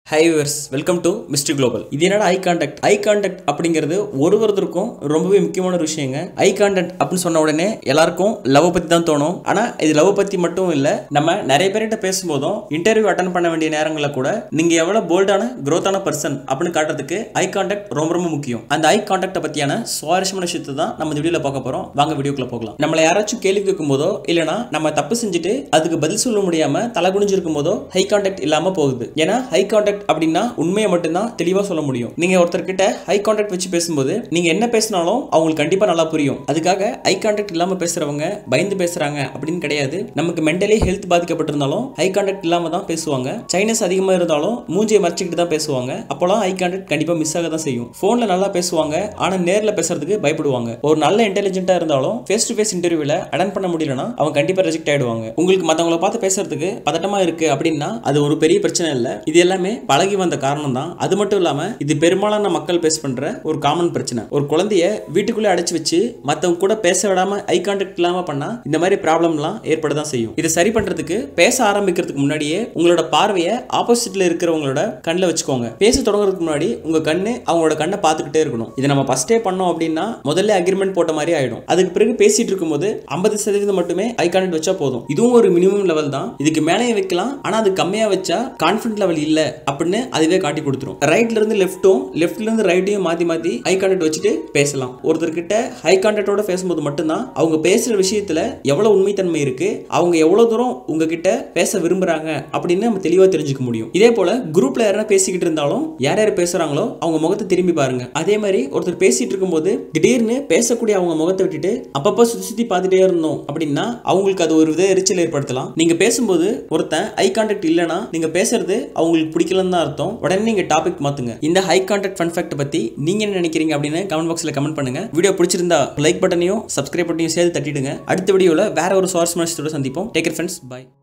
high viewers welcome to mister global இது என்னடா eye contact eye contact அப்படிங்கிறது ஒரு ஒருத்தருக்கும் ரொம்பவே முக்கியமான ஒரு விஷயங்க ஐ கான்டாக்ட் அப்படின்னு சொன்ன உடனே எல்லாருக்கும் லவ் பத்தி தான் தோணும் ஆனா இது லவ் பத்தி மட்டும் இல்ல நம்ம நிறைய பேர்கிட்ட பேசும்போதும் இன்டர்வியூ அட்டன் பண்ண வேண்டிய நேரங்களில் கூட நீங்க எவ்வளவு போல்டான growth-ஆன பர்சன் அப்படின்னு காட்டுறதுக்கு ஐ கான்டாக்ட் ரொம்ப ரொம்ப முக்கியம் அந்த ஐ கான்டாக்டை பத்தியான சுவாரஸ்யமான விஷயத்தை தான் நம்ம இந்த வீடியோல பார்க்க போறோம் வாங்க வீடியோக்குள்ள போகலாம் நம்மளை யாராச்சும் கேள்வி கேட்கும் போதோ இல்லைனா நம்ம தப்பு செஞ்சுட்டு அதுக்கு பதில் சொல்ல முடியாம தலை குனிஞ்சு இருக்கும் போதோ ஹை கான்டாக்ட் இல்லாம போகுது ஏன்னா ஹை கான்டாக்ட் அப்படின்னா உண்மையை மட்டும்தான் தெளிவா சொல்ல முடியும் நீங்க ஒருத்தர்கிட்ட ஹை கான்டாக்ட் வச்சு பேசும்போது நீங்க என்ன பேசினாலும் அவங்களுக்கு கண்டிப்பா நல்லா புரியும் அதுக்காக ஹை கான்டாக்ட் இல்லாம பேசுறவங்க பயந்து பேசுறாங்க அப்படின்னு கிடையாது நமக்கு மென்டலி ஹெல்த் பாதிக்கப்பட்டிருந்தாலும் ஹை கான்டாக்ட் இல்லாம தான் பேசுவாங்க சைனஸ் அதிகமா இருந்தாலும் மூஞ்சியை மறைச்சிக்கிட்டு தான் பேசுவாங்க அப்போலாம் ஹை கான்டாக்ட் கண்டிப்பா மிஸ் ஆக தான் செய்யும் போன்ல நல்லா பேசுவாங்க ஆனா நேர்ல பேசுறதுக்கு பயப்படுவாங்க ஒரு நல்ல இன்டெலிஜென்ட்டா இருந்தாலும் ஃபேஸ் டு ஃபேஸ் இன்டர்வியூல அட்டன் பண்ண முடியலனா அவங்க கண்டிப்பா ரிஜெக்ட் ஆயிடுவாங்க உங்களுக்கு மத்தவங்கள பார்த்து பேசுறதுக்கு பதட்டமா இருக்கு அப்படின்னா அது ஒரு பெரிய பிரச்சனை இல்ல இது எல்லாமே பழகி வந்த காரணம் தான் அது மட்டும் இல்லாம இது பெரும்பாலான மக்கள் பேஸ் பண்ற ஒரு காமன் பிரச்சனை ஒரு குழந்தைய வீட்டுக்குள்ளே அடைச்சு வச்சு மத்தவங்க கூட பேச விடாம ஐ கான்டாக்ட் இல்லாம பண்ணா இந்த மாதிரி ப்ராப்ளம்லாம் ஏற்பட தான் செய்யும் இதை சரி பண்றதுக்கு பேச ஆரம்பிக்கிறதுக்கு முன்னாடியே உங்களோட பார்வையை ஆப்போசிட்ல இருக்கிறவங்களோட கண்ணில் வச்சுக்கோங்க பேச தொடங்குறதுக்கு முன்னாடி உங்க கண்ணு அவங்களோட கண்ணை பார்த்துக்கிட்டே இருக்கணும் இதை நம்ம ஃபர்ஸ்டே பண்ணோம் அப்படின்னா முதல்ல அக்ரிமெண்ட் போட்ட மாதிரி ஆயிடும் அதுக்கு பிறகு பேசிட்டு இருக்கும்போது ஐம்பது சதவீதம் மட்டுமே ஐ கான்டாக்ட் வச்சா போதும் இதுவும் ஒரு மினிமம் லெவல் தான் இதுக்கு மேலேயே வைக்கலாம் ஆனா அது கம்மியா வச்சா கான்ஃபிடன்ட் லெவல் இல்ல அப்படின்னு அதுவே காட்டி கொடுத்துரும் ரைட்ல இருந்து லெஃப்ட்டும் லெஃப்ட்ல இருந்து ரைட்டையும் மாத்தி மாத்தி ஐ கான்டாக்ட் வச்சுட்டு பேசலாம் ஒருத்தர்கிட்ட ஹை கான்டாக்டோட பேசும்போது மட்டும்தான் அவங்க பேசுற விஷயத்துல எவ்வளவு உண்மைத்தன்மை இருக்கு அவங்க எவ்வளவு தூரம் உங்ககிட்ட பேச விரும்புறாங்க அப்படின்னு நம்ம தெளிவா தெரிஞ்சுக்க முடியும் இதே போல குரூப்ல யாரா பேசிக்கிட்டு இருந்தாலும் யார் யார் பேசுறாங்களோ அவங்க முகத்தை திரும்பி பாருங்க அதே மாதிரி ஒருத்தர் பேசிட்டு இருக்கும்போது திடீர்னு பேசக்கூடிய அவங்க முகத்தை விட்டுட்டு அப்பப்போ சுத்தி சுத்தி பார்த்துட்டே இருந்தோம் அப்படின்னா அவங்களுக்கு அது ஒரு வித எரிச்சல் ஏற்படுத்தலாம் நீங்க பேசும்போது ஒருத்தன் ஐ கான்டாக்ட் இல்லைன்னா நீங்க பேசுறது அவங்களுக்கு பிடிக்கலன்னு தான் அர்த்தம் உடனே நீங்க டாபிக் மாத்துங்க இந்த ஹை கான்டாக்ட் ஃபன் ஃபேக்ட் பத்தி நீங்க என்ன நினைக்கிறீங்க அப்படின்னு கமெண்ட் பாக்ஸ்ல கமெண்ட் பண்ணுங்க வீடியோ பிடிச்சிருந்தா லைக் பட்டனையும் சப்ஸ்கிரைப் பட்டனையும் சேர்த்து தட்டிடுங்க அடுத்த வீடியோல வேற ஒரு சுவாரஸ்யமான விஷயத்தோட சந்திப்போம் டேக்கர் ஃப்ரெண்ட்ஸ் பை